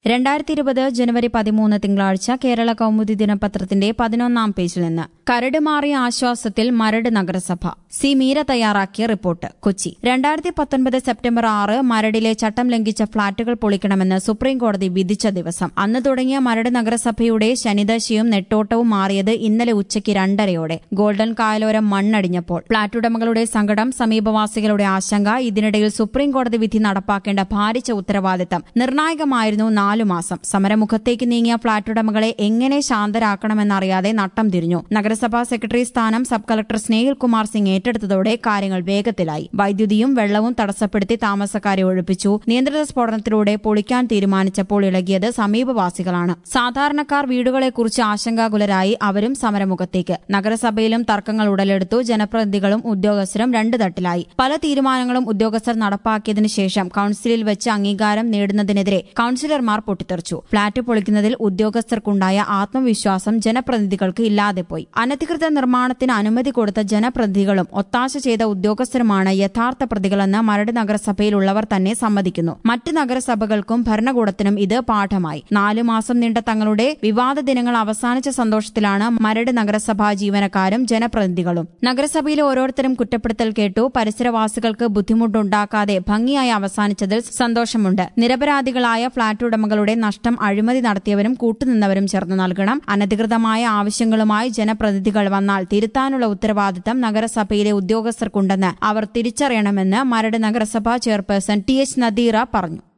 രണ്ടായിരത്തി ഇരുപത് ജനുവരി പതിമൂന്ന് തിങ്കളാഴ്ച കേരള കൗമുദി ദിനപത്രത്തിന്റെ പതിനൊന്നാം പേജിൽ നിന്ന് കരട് മാറിയ ആശ്വാസത്തിൽ മരട് നഗരസഭ സി മീര തയ്യാറാക്കിയ റിപ്പോർട്ട് കൊച്ചി രണ്ടായിരത്തി പത്തൊൻപത് സെപ്റ്റംബർ ആറ് മരടിലെ ചട്ടം ലംഘിച്ച ഫ്ളാറ്റുകൾ പൊളിക്കണമെന്ന് സുപ്രീംകോടതി വിധിച്ച ദിവസം അന്ന് തുടങ്ങിയ മരട് നഗരസഭയുടെ ശനിദശയും നെട്ടോട്ടവും മാറിയത് ഇന്നലെ ഉച്ചയ്ക്ക് രണ്ടരയോടെ ഗോൾഡൻ കായലോരം മണ്ണടിഞ്ഞപ്പോൾ ഫ്ളാറ്റുടമകളുടെ സങ്കടം സമീപവാസികളുടെ ആശങ്ക ഇതിനിടയിൽ സുപ്രീംകോടതി വിധി നടപ്പാക്കേണ്ട ഭാരിച്ച ഉത്തരവാദിത്തം നിർണായകമായിരുന്നു നാലു മാസം സമരമുഖത്തേക്ക് നീങ്ങിയ ഫ്ളാറ്റുടമകളെ എങ്ങനെ ശാന്തരാക്കണമെന്നറിയാതെ നട്ടം തിരിഞ്ഞു നഗരസഭാ സെക്രട്ടറി സ്ഥാനം സബ് കളക്ടർ സ്നേഹിൽ കുമാർ സിംഗ് ഏറ്റെടുത്തതോടെ കാര്യങ്ങൾ വേഗത്തിലായി വൈദ്യുതിയും വെള്ളവും തടസ്സപ്പെടുത്തി താമസക്കാരെ ഒഴിപ്പിച്ചു നിയന്ത്രിത സ്ഫോടനത്തിലൂടെ പൊളിക്കാൻ തീരുമാനിച്ചപ്പോൾ ഇളകിയത് സമീപവാസികളാണ് സാധാരണക്കാർ വീടുകളെക്കുറിച്ച് ആശങ്കാകുലരായി അവരും സമരമുഖത്തേക്ക് നഗരസഭയിലും തർക്കങ്ങൾ ഉടലെടുത്തു ജനപ്രതിനിധികളും ഉദ്യോഗസ്ഥരും രണ്ട് തട്ടിലായി പല തീരുമാനങ്ങളും ഉദ്യോഗസ്ഥർ നടപ്പാക്കിയതിനു ശേഷം കൌൺസിലിൽ വെച്ച് അംഗീകാരം നേടുന്നതിനെതിരെ കൌൺസിലർമാർ പൊട്ടിത്തെറിച്ചു ഫ്ളാറ്റ് പൊളിക്കുന്നതിൽ ഉദ്യോഗസ്ഥർക്കുണ്ടായ ആത്മവിശ്വാസം ജനപ്രതിനിധികൾക്ക് ഇല്ലാതെ പോയി അനധികൃത നിർമ്മാണത്തിന് അനുമതി കൊടുത്ത ജനപ്രതിനിധികളും ഒത്താശ ചെയ്ത ഉദ്യോഗസ്ഥരുമാണ് യഥാർത്ഥ പ്രതികളെന്ന് മരട് നഗരസഭയിലുള്ളവർ തന്നെ സമ്മതിക്കുന്നു മറ്റ് നഗരസഭകൾക്കും ഭരണകൂടത്തിനും ഇത് പാഠമായി നാലു മാസം നീണ്ട തങ്ങളുടെ വിവാദ ദിനങ്ങൾ അവസാനിച്ച സന്തോഷത്തിലാണ് മരട് നഗരസഭാ ജീവനക്കാരും ജനപ്രതിനിധികളും നഗരസഭയിലെ ഓരോരുത്തരും കുറ്റപ്പെടുത്തൽ കേട്ടു പരിസരവാസികൾക്ക് ബുദ്ധിമുട്ടുണ്ടാക്കാതെ ഭംഗിയായി അവസാനിച്ചതിൽ സന്തോഷമുണ്ട് നിരപരാധികളായ ഫ്ളാറ്റ് ഉടമകളുടെ നഷ്ടം അഴിമതി നടത്തിയവരും കൂട്ടുനിന്നവരും ചേർന്ന് നൽകണം അനധികൃതമായ ആവശ്യങ്ങളുമായി ജനപ്രതിനിധികൾ വന്നാൽ തിരുത്താനുള്ള ഉത്തരവാദിത്തം നഗരസഭയിലെ ഉദ്യോഗസ്ഥർക്കുണ്ടെന്ന് അവർ തിരിച്ചറിയണമെന്ന് മരട് നഗരസഭാ ചെയർപേഴ്സൺ ടി എച്ച് നദീറ പറഞ്ഞു